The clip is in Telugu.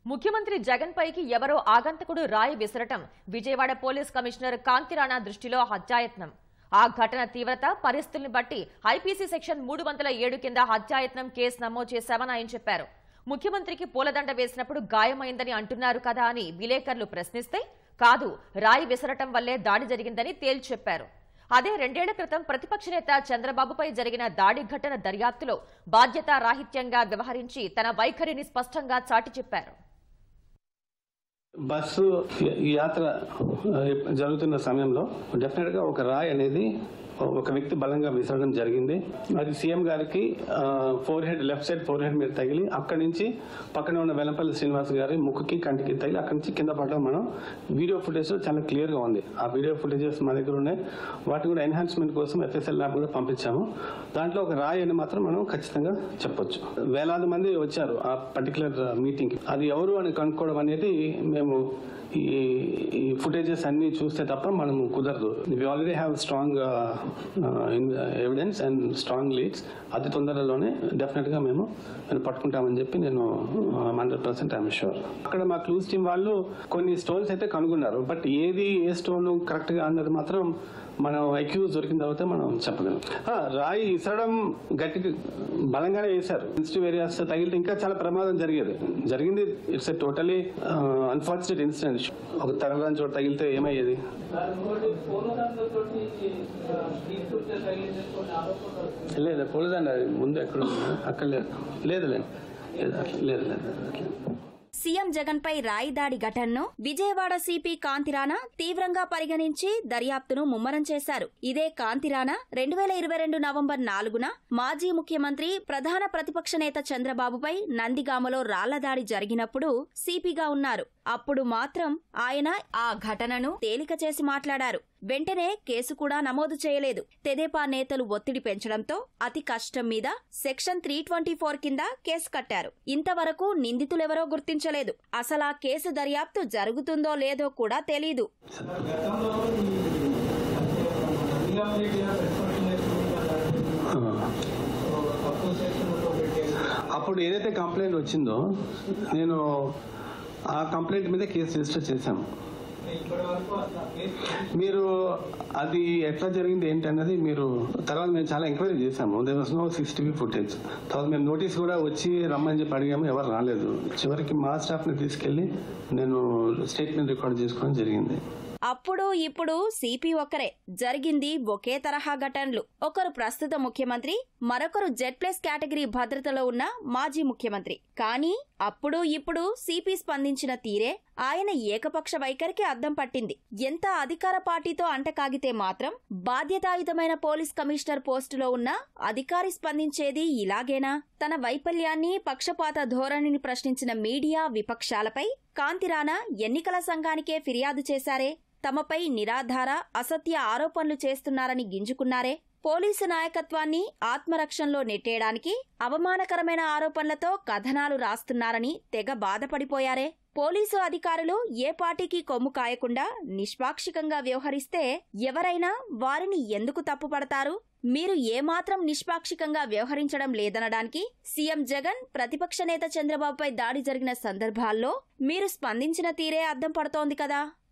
ముఖ్యమంత్రి జగన్ పైకి ఎవరో ఆగంతకుడు రాయి విసరటం విజయవాడ పోలీస్ కమిషనర్ కాంతిరాణా దృష్టిలో హత్యాయత్నం ఆ ఘటన తీవ్రత పరిస్థితుల్ని బట్టి ఐపీసీ సెక్షన్ మూడు వందల ఏడు కింద హత్యాయత్నం కేసు నమోదు చేశామని ఆయన చెప్పారు ముఖ్యమంత్రికి పూలదండ వేసినప్పుడు గాయమైందని అంటున్నారు కదా అని విలేకరులు ప్రశ్నిస్తే కాదు రాయి విసరటం వల్లే దాడి జరిగిందని తేల్చి చెప్పారు అదే రెండేళ్ల క్రితం ప్రతిపక్ష నేత చంద్రబాబుపై జరిగిన దాడి ఘటన దర్యాప్తులో బాధ్యతారాహిత్యంగా వ్యవహరించి తన వైఖరిని స్పష్టంగా చాటి చెప్పారు బస్సు ఈ యాత్ర ఆ, జరుగుతున్న సమయంలో డెఫినెట్ గా ఒక రాయి అనేది ఒక వ్యక్తి బలంగా విసరడం జరిగింది అది సీఎం గారికి forehead left side forehead మీద తగిలి అక్కడి నుంచి పక్కన ఉన్న వెలంపల్లి శ్రీనివాస్ గారి ముక్కుకి కంటికి తగిలి అక్కడి నుంచి కింద పడడం మనం వీడియో ఫుటేజ్ చాలా క్లియర్ గా ఉంది ఆ వీడియో ఫుటేజెస్ మా దగ్గర ఉన్నాయి వాటిని కూడా ఎన్హాన్స్మెంట్ కోసం ఎఫ్ఎస్ఎల్ ల్యాబ్ కూడా పంపించాము దాంట్లో ఒక రాయి అని మాత్రం మనం ఖచ్చితంగా చెప్పొచ్చు వేలాది మంది వచ్చారు ఆ పర్టికులర్ మీటింగ్ కి అది ఎవరు అని కనుక్కోవడం అనేది మేము ఈ ఈ ఫుటేజెస్ అన్ని చూస్తే తప్ప మనం కుదరదు we already have strong evidence and strong leads అతి తొందరలోనే డెఫినెట్ గా మేము మేము పట్టుకుంటామని చెప్పి నేను హండ్రెడ్ పర్సెంట్ ఐఎమ్ షూర్ అక్కడ మా క్లూస్ టీం వాళ్ళు కొన్ని స్టోన్స్ అయితే కనుగొన్నారు బట్ ఏది ఏ స్టోన్ కరెక్ట్ గా అన్నది మాత్రం మనం అక్యూజ్ దొరికిన తర్వాత మనం చెప్పగలం ఆ, రాయి ఇసరడం గట్టి బలంగానే వేశారు సెన్సిటివ్ ఏరియాస్ తగిలితే ఇంకా చాలా ప్రమాదం జరిగేది జరిగింది it's a totally unfortunate incident ఒక తరగని చోట తగిలితే ఏమయ్యేది లేదు పోలేదండి అది ముందు ఎక్కడ ఉంది? అక్కడ లేదు లేదు లేదు లేదు అట్లా లేదు లేదు అట్లా సీఎం జగన్ పై రాయి దాడి ఘటనను విజయవాడ సిపి కాంతిరాణా తీవ్రంగా పరిగణించి దర్యాప్తును ముమ్మరం చేశారు ఇదే కాంతిరాణా రెండు వేల ఇరవై రెండు నవంబర్ నాలుగున మాజీ ముఖ్యమంత్రి ప్రధాన ప్రతిపక్ష నేత చంద్రబాబుపై నందిగామలో రాళ్ల దాడి జరిగినప్పుడు సిపిగా ఉన్నారు అప్పుడు మాత్రం ఆయన ఆ ఘటనను తేలిక చేసి మాట్లాడారు వెంటనే కేసు కూడా నమోదు చేయలేదు తెదేపా నేతలు ఒత్తిడి పెంచడంతో అతి కష్టం మీద సెక్షన్ త్రీ ట్వంటీ ఫోర్ కింద కేసు కట్టారు ఇంతవరకు నిందితులెవరో గుర్తించలేదు అసలా కేసు దర్యాప్తు జరుగుతుందో లేదో కూడా తెలీదు అప్పుడు ఏదైతే కంప్లైంట్ వచ్చిందో నేను ఆ కంప్లైంట్ మీద కేసు రిజిస్టర్ చేశాము మీరు అది ఎట్లా జరిగింది ఏంటి అన్నది మీరు తర్వాత మేము చాలా ఎంక్వైరీ చేశాము there was no CCTV footage తర్వాత మేము నోటీస్ కూడా వచ్చి రమ్మని చెప్పి అడిగాము ఎవరు రాలేదు చివరికి మా స్టాఫ్ని తీసుకెళ్లి నేను స్టేట్మెంట్ రికార్డ్ చేసుకోవడం జరిగింది అప్పుడు ఇప్పుడు సిపి ఒక్కరే జరిగింది ఒకే తరహా ఘటనలు ఒకరు ప్రస్తుత ముఖ్యమంత్రి మరొకరు జెడ్ ప్లస్ కేటగిరీ భద్రతలో ఉన్న మాజీ ముఖ్యమంత్రి కానీ అప్పుడు ఇప్పుడు సిపి స్పందించిన తీరే ఆయన ఏకపక్ష వైఖరికి అద్దం పట్టింది ఎంత అధికార పార్టీతో అంటకాగితే మాత్రం బాధ్యతాయుతమైన పోలీస్ కమిషనర్ పోస్టులో ఉన్న అధికారి స్పందించేది ఇలాగేనా తన వైఫల్యాన్ని పక్షపాత ధోరణిని ప్రశ్నించిన మీడియా విపక్షాలపై కాంతిరాణా ఎన్నికల సంఘానికే ఫిర్యాదు చేశారే తమపై నిరాధార అసత్య ఆరోపణలు చేస్తున్నారని గింజుకున్నారే పోలీసు నాయకత్వాన్ని ఆత్మరక్షణలో నెట్టేయడానికి అవమానకరమైన ఆరోపణలతో కథనాలు రాస్తున్నారని తెగ బాధపడిపోయారే పోలీసు అధికారులు ఏ పార్టీకి కొమ్ము కాయకుండా నిష్పాక్షికంగా వ్యవహరిస్తే ఎవరైనా వారిని ఎందుకు తప్పుపడతారు మీరు ఏమాత్రం నిష్పాక్షికంగా వ్యవహరించడం లేదనడానికి సీఎం జగన్ ప్రతిపక్ష నేత చంద్రబాబుపై దాడి జరిగిన సందర్భాల్లో మీరు స్పందించిన తీరే అద్దం పడుతోంది కదా